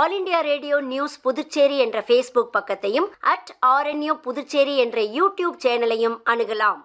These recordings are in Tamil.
all India Radio News Puducherry என்ற ஃபேஸ்புக் பக்கத்தையும் அட் ஆர்என்யூ புதுச்சேரி என்ற யூடியூப் சேனலையும் அணுகலாம்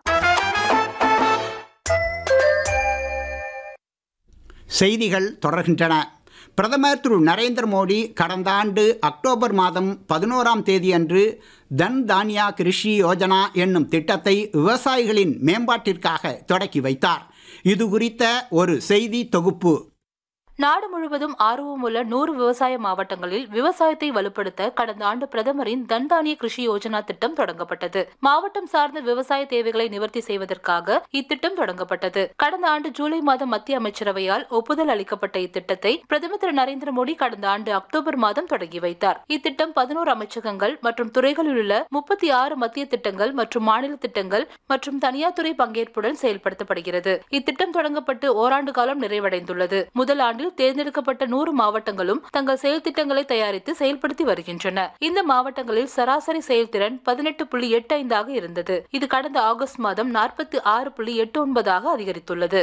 செய்திகள் தொடர்கின்றன பிரதமர் திரு நரேந்திர மோடி கடந்த ஆண்டு அக்டோபர் மாதம் பதினோராம் தேதியன்று தன் தானியா கிருஷி யோஜனா என்னும் திட்டத்தை விவசாயிகளின் மேம்பாட்டிற்காக தொடக்கி வைத்தார் இது குறித்த ஒரு செய்தி தொகுப்பு நாடு முழுவதும் ஆர்வமுள்ள நூறு விவசாய மாவட்டங்களில் விவசாயத்தை வலுப்படுத்த கடந்த ஆண்டு பிரதமரின் தன்தானிய கிருஷி யோஜனா திட்டம் தொடங்கப்பட்டது மாவட்டம் சார்ந்த விவசாய தேவைகளை நிவர்த்தி செய்வதற்காக இத்திட்டம் தொடங்கப்பட்டது கடந்த ஆண்டு ஜூலை மாதம் மத்திய அமைச்சரவையால் ஒப்புதல் அளிக்கப்பட்ட இத்திட்டத்தை பிரதமர் திரு நரேந்திர மோடி கடந்த ஆண்டு அக்டோபர் மாதம் தொடங்கி வைத்தார் இத்திட்டம் பதினோரு அமைச்சகங்கள் மற்றும் துறைகளில் உள்ள முப்பத்தி ஆறு மத்திய திட்டங்கள் மற்றும் மாநில திட்டங்கள் மற்றும் தனியார் துறை பங்கேற்புடன் செயல்படுத்தப்படுகிறது இத்திட்டம் தொடங்கப்பட்டு ஓராண்டு காலம் நிறைவடைந்துள்ளது முதல் ஆண்டில் தேர்ந்தெடுக்கப்பட்ட நூறு மாவட்டங்களும் தங்கள் செயல் திட்டங்களை தயாரித்து செயல்படுத்தி வருகின்றன இந்த மாவட்டங்களில் சராசரி செயல்திறன் பதினெட்டு புள்ளி எட்டு ஐந்தாக இருந்தது இது கடந்த ஆகஸ்ட் மாதம் நாற்பத்தி ஆறு புள்ளி எட்டு ஒன்பதாக அதிகரித்துள்ளது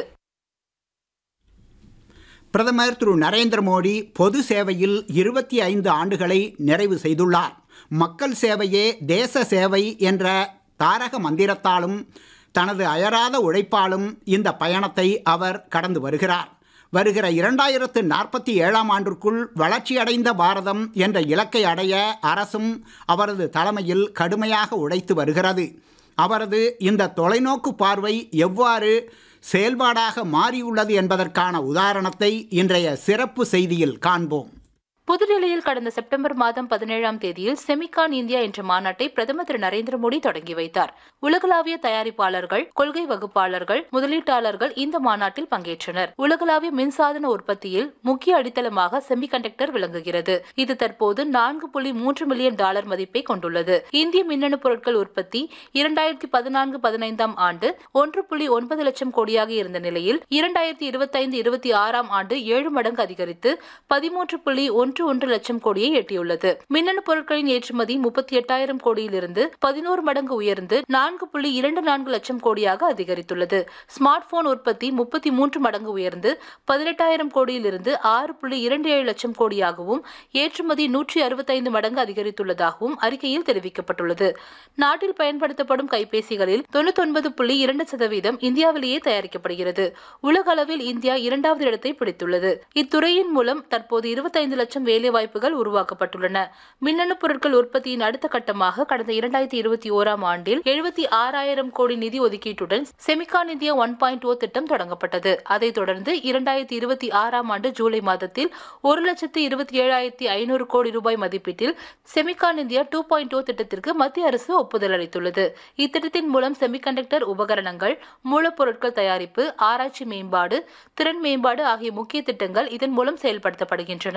பிரதமர் திரு நரேந்திர மோடி பொது சேவையில் இருபத்தி ஐந்து ஆண்டுகளை நிறைவு செய்துள்ளார் மக்கள் சேவையே தேச சேவை என்ற தாரக மந்திரத்தாலும் தனது அயராத உழைப்பாலும் இந்த பயணத்தை அவர் கடந்து வருகிறார் வருகிற இரண்டாயிரத்து நாற்பத்தி ஏழாம் ஆண்டிற்குள் வளர்ச்சியடைந்த பாரதம் என்ற இலக்கை அடைய அரசும் அவரது தலைமையில் கடுமையாக உழைத்து வருகிறது அவரது இந்த தொலைநோக்கு பார்வை எவ்வாறு செயல்பாடாக மாறியுள்ளது என்பதற்கான உதாரணத்தை இன்றைய சிறப்பு செய்தியில் காண்போம் புதுடில்லியில் கடந்த செப்டம்பர் மாதம் பதினேழாம் தேதியில் செமிகான் இந்தியா என்ற மாநாட்டை பிரதமர் திரு நரேந்திர மோடி தொடங்கி வைத்தார் உலகளாவிய தயாரிப்பாளர்கள் கொள்கை வகுப்பாளர்கள் முதலீட்டாளர்கள் இந்த மாநாட்டில் பங்கேற்றனர் உலகளாவிய மின்சாதன உற்பத்தியில் முக்கிய அடித்தளமாக செமிகண்டக்டர் விளங்குகிறது இது தற்போது நான்கு புள்ளி மூன்று மில்லியன் டாலர் மதிப்பை கொண்டுள்ளது இந்திய மின்னணு பொருட்கள் உற்பத்தி இரண்டாயிரத்தி பதினான்கு பதினைந்தாம் ஆண்டு ஒன்று புள்ளி ஒன்பது லட்சம் கோடியாக இருந்த நிலையில் இரண்டாயிரத்தி இருபத்தைந்து இருபத்தி ஆறாம் ஆண்டு ஏழு மடங்கு அதிகரித்து பதிமூன்று புள்ளி ஒன்று ஒன்று லட்சம் கோடியை எட்டியுள்ளது மின்னணு பொருட்களின் ஏற்றுமதி முப்பத்தி எட்டாயிரம் கோடியிலிருந்து பதினோரு மடங்கு உயர்ந்து நான்கு புள்ளி இரண்டு நான்கு லட்சம் கோடியாக அதிகரித்துள்ளது ஸ்மார்ட் போன் உற்பத்தி முப்பத்தி மூன்று மடங்கு உயர்ந்து பதினெட்டாயிரம் கோடியிலிருந்து ஆறு புள்ளி இரண்டு ஏழு லட்சம் கோடியாகவும் ஏற்றுமதி நூற்றி அறுபத்தைந்து மடங்கு அதிகரித்துள்ளதாகவும் அறிக்கையில் தெரிவிக்கப்பட்டுள்ளது நாட்டில் பயன்படுத்தப்படும் கைபேசிகளில் தொண்ணூத்தொன்பது புள்ளி இரண்டு சதவீதம் இந்தியாவிலேயே தயாரிக்கப்படுகிறது உலக அளவில் இந்தியா இரண்டாவது இடத்தை பிடித்துள்ளது இத்துறையின் மூலம் தற்போது இருபத்தைந்து லட்சம் வேலைவாய்ப்புகள் உருவாக்கப்பட்டுள்ளன மின்னணு பொருட்கள் உற்பத்தியின் அடுத்த கட்டமாக கடந்த இரண்டாயிரத்தி இருபத்தி ஓராம் ஆண்டில் எழுபத்தி ஆறாயிரம் கோடி நிதி ஒதுக்கீட்டுடன் Semicon India one point O திட்டம் தொடங்கப்பட்டது அதைத் தொடர்ந்து இரண்டாயிரத்தி இருபத்தி ஆறாம் ஆண்டு ஜூலை மாதத்தில் ஒரு லட்சத்து இருபத்தி ஏழாயிரத்தி ஐநூறு கோடி ரூபாய் மதிப்பீட்டில் Semicon India two point O திட்டத்திற்கு மத்திய அரசு ஒப்புதல் அளித்துள்ளது இத்திட்டத்தின் மூலம் செமிகண்டக்டர் உபகரணங்கள் மூலப்பொருட்கள் தயாரிப்பு ஆராய்ச்சி மேம்பாடு திறன் மேம்பாடு ஆகிய முக்கிய திட்டங்கள் இதன் மூலம் செயல்படுத்தப்படுகின்றன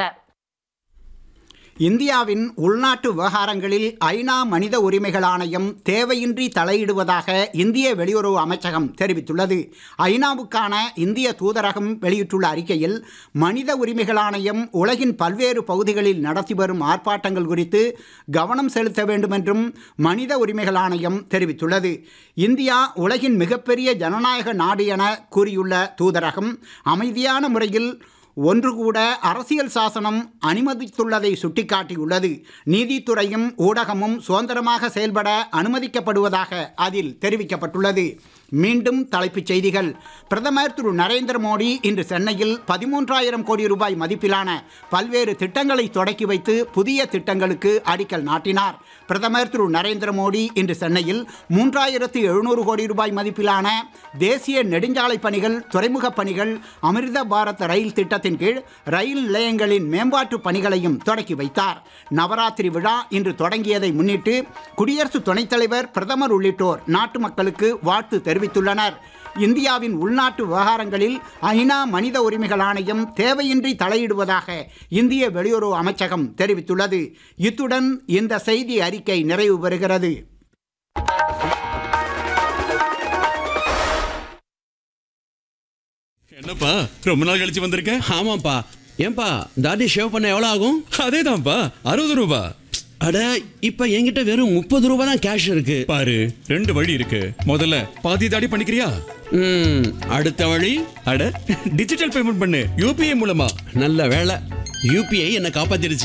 இந்தியாவின் உள்நாட்டு விவகாரங்களில் ஐநா மனித உரிமைகள் ஆணையம் தேவையின்றி தலையிடுவதாக இந்திய வெளியுறவு அமைச்சகம் தெரிவித்துள்ளது ஐநாவுக்கான இந்திய தூதரகம் வெளியிட்டுள்ள அறிக்கையில் மனித உரிமைகள் ஆணையம் உலகின் பல்வேறு பகுதிகளில் நடத்தி வரும் ஆர்ப்பாட்டங்கள் குறித்து கவனம் செலுத்த வேண்டும் என்றும் மனித உரிமைகள் ஆணையம் தெரிவித்துள்ளது இந்தியா உலகின் மிகப்பெரிய ஜனநாயக நாடு என கூறியுள்ள தூதரகம் அமைதியான முறையில் ஒன்று கூட அரசியல் சாசனம் அனுமதித்துள்ளதை சுட்டிக்காட்டியுள்ளது நீதித்துறையும் ஊடகமும் சுதந்திரமாக செயல்பட அனுமதிக்கப்படுவதாக அதில் தெரிவிக்கப்பட்டுள்ளது மீண்டும் தலைப்புச் செய்திகள் பிரதமர் திரு நரேந்திர மோடி இன்று சென்னையில் பதிமூன்றாயிரம் கோடி ரூபாய் மதிப்பிலான பல்வேறு திட்டங்களை தொடக்கி வைத்து புதிய திட்டங்களுக்கு அடிக்கல் நாட்டினார் பிரதமர் திரு நரேந்திர மோடி இன்று சென்னையில் மூன்றாயிரத்து எழுநூறு கோடி ரூபாய் மதிப்பிலான தேசிய நெடுஞ்சாலை பணிகள் துறைமுகப் பணிகள் அமிர்த பாரத் ரயில் திட்டத்தின் கீழ் ரயில் நிலையங்களின் மேம்பாட்டு பணிகளையும் தொடக்கி வைத்தார் நவராத்திரி விழா இன்று தொடங்கியதை முன்னிட்டு குடியரசு துணைத் தலைவர் பிரதமர் உள்ளிட்டோர் நாட்டு மக்களுக்கு வாழ்த்து தெரிவித்துள்ளனர் இந்தியாவின் உள்நாட்டு விவகாரங்களில் ஐநா மனித உரிமைகள் ஆணையம் தேவையின்றி தலையிடுவதாக இந்திய வெளியுறவு அமைச்சகம் தெரிவித்துள்ளது இத்துடன் இந்த செய்தி அறிக்கை நிறைவு பெறுகிறது என்னப்பா ரொம்ப நாள் கழிச்சு வந்திருக்க ஆமாப்பா ஏன்பா தாடி ஷேவ் பண்ண எவ்வளோ ஆகும் அதேதான்ப்பா அறுபது ரூபா அட இப்ப என்கிட்ட வெறும் முப்பது ரூபாய் தான் கேஷ் இருக்கு பாரு ரெண்டு வழி இருக்கு முதல்ல பாதி தாடி பண்ணிக்கிறியா ம், அடுத்த வழி அட டிஜிட்டல் பேமெண்ட் பண்ணு யூபிஐ மூலமா நல்ல வேலை யூபிஐ என்னை காப்பாத்திருச்சு